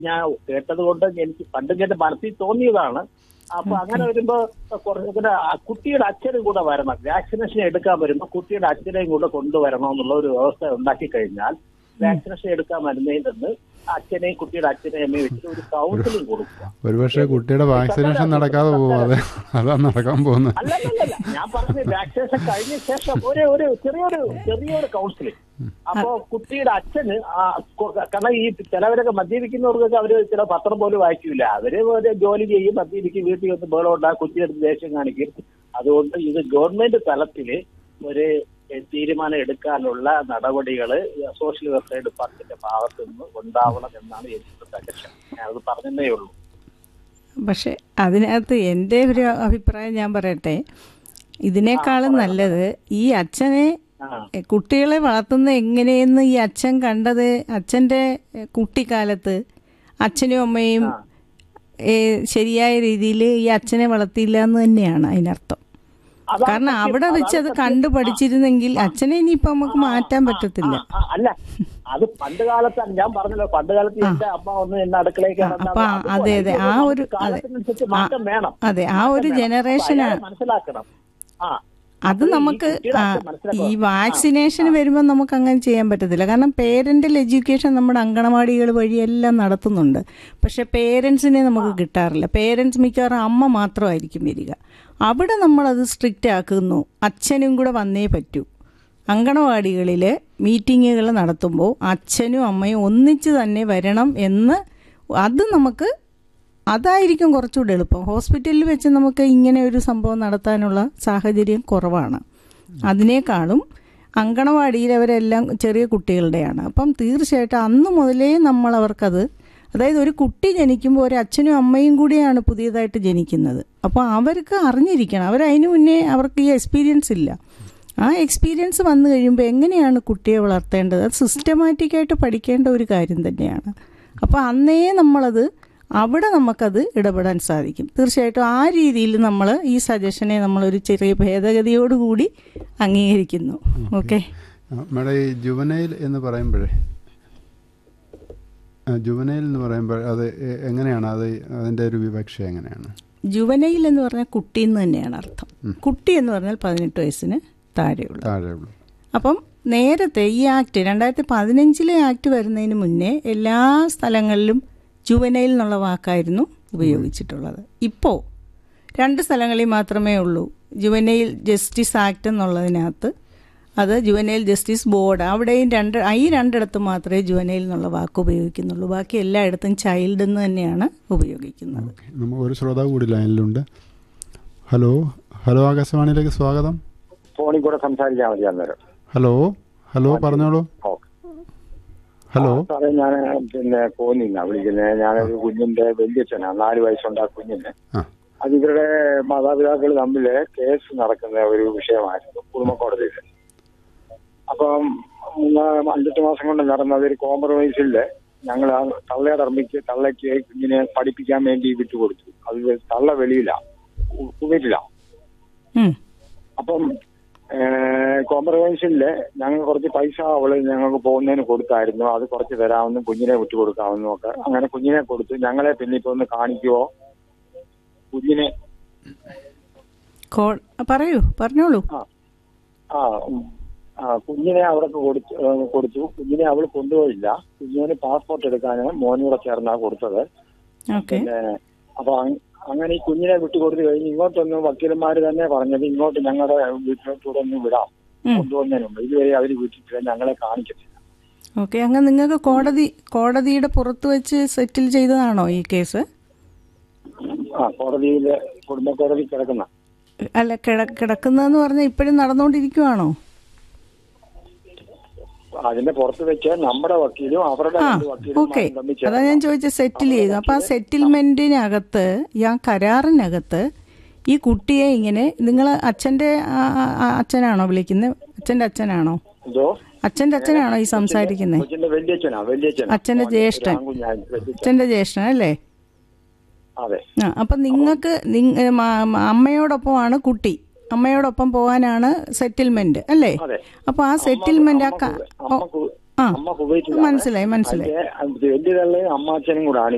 ഞാൻ കേട്ടത് കൊണ്ട് എനിക്ക് പണ്ടും കേട്ട് മനസ്സിൽ തോന്നിയതാണ് അപ്പൊ അങ്ങനെ വരുമ്പോ കുറച്ച് ഇങ്ങനെ ആ കുട്ടിയുടെ അച്ഛനും കൂടെ വരണം വാക്സിനേഷൻ എടുക്കാൻ വരുമ്പോ കുട്ടിയുടെ അച്ഛനെയും കൂടെ കൊണ്ടുവരണം എന്നുള്ള ഒരു വ്യവസ്ഥ ഉണ്ടാക്കി കഴിഞ്ഞാൽ വാക്സിനേഷൻ എടുക്കാൻ വരുന്നതിൽ നിന്ന് അച്ഛനെയും കുട്ടിയുടെ അച്ഛനെയും അമ്മയും വെച്ചിട്ട് ഒരു കൗൺസിലിംഗ് കൊടുക്കുക ഒരുപക്ഷെ കുട്ടിയുടെ വാക്സിനേഷൻ നടക്കാതെ പോകും അതെ അതാണ് നടക്കാൻ പോകുന്നത് അല്ലല്ലല്ല ഞാൻ പറഞ്ഞ വാക്സിനേഷൻ കഴിഞ്ഞ ശേഷം ഒരു ഒരു ചെറിയൊരു ചെറിയൊരു കൗൺസിലിംഗ് അപ്പോ കുട്ടിയുടെ അച്ഛന് ആ കൊ- കാരണം ഈ ചിലവരൊക്കെ മദ്യപിക്കുന്നവർക്കൊക്കെ അവര് ചില പത്രം പോലും വായിക്കൂല അവര് ഒരു ജോലി ചെയ്യും മദ്യപിക്കും വീട്ടിൽ വന്ന് ബഹളം ഉണ്ടാകും കുട്ടിയെടുത്ത് ദേഷ്യം കാണിക്കും അതുകൊണ്ട് ഇത് ഗവൺമെന്റ് തലത്തില് ഒരു എഹ്, തീരുമാനം എടുക്കാനുള്ള നടപടികള് സോഷ്യൽ വെൽഫെയർ ഡിപ്പാർട്ട്മെന്റിന്റെ ഭാഗത്ത് നിന്ന് ഉണ്ടാവണം എന്നാണ് എനിക്ക് സജഷൻ ഞാൻ അത് പറഞ്ഞതേ ഉള്ളൂ പക്ഷെ അതിനകത്ത് എൻ്റെ ഒരു അഭിപ്രായം ഞാൻ പറയട്ടെ ഇതിനേക്കാളും നല്ലത് ഈ അച്ഛനെ ആ എ, കുട്ടികളെ വളർത്തുന്ന എങ്ങനെയെന്ന് ഈ അച്ഛൻ കണ്ടത് അച്ഛൻ്റെ എ, കുട്ടിക്കാലത്ത് അച്ഛനും അമ്മയും ഏ, ശരിയായ രീതിയിൽ ഈ അച്ഛനെ വളർത്തിയില്ല എന്ന് തന്നെയാണ് അതിനർത്ഥം അതാണ് കാരണം സത്യം. അവിടെ വെച്ച് അത് അതാണ് കണ്ടു പഠിച്ചിരുന്നെങ്കിൽ അച്ഛനെ ഇനിയിപ്പോ നമുക്ക് മാറ്റാൻ പറ്റത്തില്ല ആ, ആ, അല്ല അത് പണ്ട് കാലത്ത് ഞാൻ പറഞ്ഞല്ലോ പണ്ട് കാലത്ത് എന്റെ അമ്മ ഒന്ന് എന്നെ അടുക്കളയ്ക്ക് ആ, അപ്പൊ ആ- അതെ അതെ ആ ഒരു അതെ കാലത്തിനനുസരിച്ച് ആ, മാറ്റം വേണം അതെ ആ ഒരു മാറ്റം വേണം. ജനറേഷനാണ് അപ്പൊ അയാള് മനസ്സിലാക്കണം ആ അത് അപ്പൊ ഈ നമുക്ക് കുട്ടിയുടെ ആ, അച്ഛൻ മനസ്സിലാക്കുക. ഈ വാക്സിനേഷൻ വരുമ്പോൾ നമുക്ക് അങ്ങനെ ചെയ്യാൻ പറ്റത്തില്ല കാരണം പേരന്റൽ എഡ്യൂക്കേഷൻ നമ്മുടെ അങ്കണവാടികൾ വഴി എല്ലാം നടത്തുന്നുണ്ട് പക്ഷെ പേരൻസിനെ നമുക്ക് കിട്ടാറില്ല പേരൻസ് മിക്കവാറും അമ്മ മാത്രമായിരിക്കും വരിക അവിടെ നമ്മളത് സ്ട്രിക്റ്റ് ആക്കുന്നു അച്ഛനും കൂടെ വന്നേ പറ്റൂ അങ്കണവാടികളിൽ മീറ്റിങ്ങുകൾ നടത്തുമ്പോൾ അച്ഛനും അമ്മയും ഒന്നിച്ച് തന്നെ വരണം എന്ന് അത് നമുക്ക് അതായിരിക്കും കുറച്ചുകൂടെ എളുപ്പം ഹോസ്പിറ്റലിൽ വെച്ച് നമുക്ക് ഇങ്ങനെ ഒരു സംഭവം നടത്താനുള്ള സാഹചര്യം കുറവാണ് അതിനേക്കാളും അങ്കണവാടിയിൽ അവരെല്ലാം ചെറിയ കുട്ടികളുടെയാണ് അപ്പം തീർച്ചയായിട്ടും അന്ന് മുതലേ നമ്മൾ അവർക്കത് അതായത് ഒരു കുട്ടി ജനിക്കുമ്പോൾ ഒരു അച്ഛനും അമ്മയും കൂടിയാണ് പുതിയതായിട്ട് ജനിക്കുന്നത് അപ്പോൾ അവർക്ക് അറിഞ്ഞിരിക്കണം അവരതിനു മുന്നേ അവർക്ക് ഈ എക്സ്പീരിയൻസ് ഇല്ല ആ എക്സ്പീരിയൻസ് വന്നു കഴിയുമ്പോൾ എങ്ങനെയാണ് കുട്ടിയെ വളർത്തേണ്ടത് അത് സിസ്റ്റമാറ്റിക്കായിട്ട് പഠിക്കേണ്ട ഒരു കാര്യം തന്നെയാണ് അപ്പോൾ അന്നേ നമ്മളത് അവിടെ നമുക്കത് ഇടപെടാൻ സാധിക്കും തീർച്ചയായിട്ടും ആ രീതിയിൽ നമ്മൾ ഈ സജഷനെ നമ്മളൊരു ചെറിയ ഭേദഗതിയോടുകൂടി അംഗീകരിക്കുന്നു ഓക്കെ ആ, മേഡം ഈ ജുവനൈൽ എന്ന് പറയുമ്പോഴേ ആ, ജുവനൈൽ എന്ന് പറയുമ്പോൾ അത് എ- എങ്ങനെയാണ് അത് അതിൻ്റെ ഒരു വിവക്ഷ എങ്ങനെയാണ് ജുവനൈൽ എന്ന് പറഞ്ഞാൽ കുട്ടി എന്ന് തന്നെയാണ് അർത്ഥം കുട്ടി എന്ന് പറഞ്ഞാൽ പതിനെട്ട് വയസ്സിന് താഴെയുള്ളത് താഴെയുള്ളൂ അപ്പം നേരത്തെ ഈ ആക്ട് രണ്ടായിരത്തി പതിനഞ്ചിലെ ആക്ട് വരുന്നതിന് മുന്നേ എല്ലാ സ്ഥലങ്ങളിലും ജുവനൈൽ എന്നുള്ള വാക്കായിരുന്നു ഉപയോഗിച്ചിട്ടുള്ളത് ഇപ്പോൾ രണ്ട് സ്ഥലങ്ങളിൽ മാത്രമേ ഉള്ളൂ ജുവനൈൽ ജസ്റ്റിസ് ആക്ട് എന്നുള്ളതിനകത്ത് അത് ജുവനൈൽ ജസ്റ്റിസ് ബോർഡ് അവിടെയും രണ്ട് ഈ രണ്ടിടത്ത് മാത്രമേ ജുവനൈൽ എന്നുള്ള വാക്ക് ഉപയോഗിക്കുന്നുള്ളൂ ബാക്കി എല്ലായിടത്തും ചൈൽഡ് എന്ന് തന്നെയാണ് ഉപയോഗിക്കുന്നത് നമുക്ക് ഒരു ശ്രോതാവ് കൂടി ലൈനിലുണ്ട് ഹലോ ഹലോ ആകാശവാണിയിലേക്ക് സ്വാഗതം ഫോണിൽ കൂടെ സംസാരിച്ചാൽ മതി അന്നേരം ഹലോ ഹലോ പറഞ്ഞോളൂ ഓക്കെ ഹലോ സാറേ ഞാൻ പിന്നെ പോന്നില്ല വിളിക്കുന്നത് ഞാനൊരു കുഞ്ഞിന്റെ വല്യച്ഛനാ നാല് വയസ്സുണ്ട് ആ കുഞ്ഞിന് ആ അത് ഇവരുടെ മാതാപിതാക്കൾ തമ്മിൽ കേസ് നടക്കുന്ന ഒരു വിഷയമായിരുന്നു കുടുംബ കോടതിയിൽ അപ്പം മൂന്നാ- അഞ്ചെട്ട് മാസം കൊണ്ട് നടന്ന അതൊരു കോംപ്രമൈസില് ഞങ്ങൾ ആ തള്ളയുടെ അമ്മയ്ക്ക് തള്ളയ്ക്ക് കുഞ്ഞിനെ പഠിപ്പിക്കാൻ വേണ്ടി വിട്ടുകൊടുത്തു അത് തള്ള വെളിയില കുവൈറ്റില്ല ഉം. അപ്പം കോംപ്രമൈസില് ഞങ്ങൾ കുറച്ച് പൈസ അവള് ഞങ്ങൾക്ക് പോകുന്നതിന് കൊടുത്തായിരുന്നു അത് കുറച്ച് തരാമെന്നും കുഞ്ഞിനെ വിട്ടുകൊടുക്കാമെന്നും ഒക്കെ അങ്ങനെ കുഞ്ഞിനെ കൊടുത്തു ഞങ്ങളെ പിന്നെ ഇപ്പൊ ഒന്ന് കാണിക്കുവോ കുഞ്ഞിനെ കോ പറയൂ പറഞ്ഞോളൂ ആ ആ ഉം. ആ കുഞ്ഞിനെ അവർക്ക് കൊടുത്തു ഏ, കൊടുത്തു കുഞ്ഞിനെ അവൾ കൊണ്ടുപോയില്ല കുഞ്ഞിന് പാസ്പോർട്ട് എടുക്കാൻ മോനൂടെ ചേർന്നാ കൊടുത്തത് ഓക്കെ പിന്നെ അപ്പൊ അങ്- അങ്ങനെ ഈ കുഞ്ഞിനെ വിട്ടുകൊടുത്തു കഴിഞ്ഞ് ഇങ്ങോട്ടൊന്ന് വക്കീലന്മാര് തന്നെ പറഞ്ഞത് ഇങ്ങോട്ട് ഞങ്ങളുടെ വീട്ടിലോട്ടൂടെ ഒന്ന് വിടാം ഉം. കൊണ്ടുവന്നതിന് മുമ്പ് ഇതുവരെ അവര് വിട്ടിട്ടില്ല ഞങ്ങളെ കാണിക്കത്തില്ല ഓക്കെ അങ്ങ് നിങ്ങൾക്ക് കോടതി കോടതിയുടെ പുറത്ത് വെച്ച് സെറ്റിൽ ചെയ്തതാണോ ഈ കേസ് ആ കോടതിയില് കുടുംബ കോടതി കിടക്കുന്ന അല്ല കിട കിടക്കുന്നതെന്ന് പറഞ്ഞാൽ ഇപ്പോഴും നടന്നുകൊണ്ടിരിക്കുവാണോ അതിന്റെ പുറത്ത് വെച്ച് നമ്മുടെ വക്കീലും അവരുടെ ആ രണ്ട് ഓക്കെ വക്കീലന്മാരും തമ്മിൽ അതാ ഞാൻ ചേർന്ന് ചോദിച്ച സെറ്റിൽ ചെയ്തു അപ്പൊ ആ സെറ്റിൽമെന്റിനകത്ത് ഈ ആ കരാറിനകത്ത് ഈ കുട്ടിയെ ഇങ്ങനെ നിങ്ങൾ അച്ഛന്റെ ആ- ആ- ആ അച്ഛനാണോ വിളിക്കുന്നത് അച്ഛന്റെ അച്ഛനാണോ ഇതോ അച്ഛന്റെ അച്ഛനാണോ ഈ സംസാരിക്കുന്നത് കൊച്ചിന്റെ വല്യച്ഛനാ വല്യച്ഛനാ അച്ഛന്റെ മോനെ, ജ്യേഷ്ഠൻ. ഒരു ആൺകുഞ്ഞാണ്, വല്യച്ഛൻ. അച്ഛന്റെ ജ്യേഷ്ഠൻ അല്ലേ അതെ ആ അപ്പൊ നിങ്ങൾക്ക് നിങ്ങ- മ- മ- അമ്മയോടൊപ്പമാണ് കുട്ടി അമ്മയോടൊപ്പം പോകാനാണ് സെറ്റിൽമെന്റ് അല്ലേ അതെ. അപ്പൊ ആ സെറ്റിൽമെന്റ് ആ അമ്മ ക- കു- അമ്മ കു- ആ അമ്മ കുവൈറ്റിലാണ് മനസ്സിലായി മനസ്സിലായി അതിന്റെ വലിയ തള്ളയും അമ്മാച്ചനും കൂടാണ്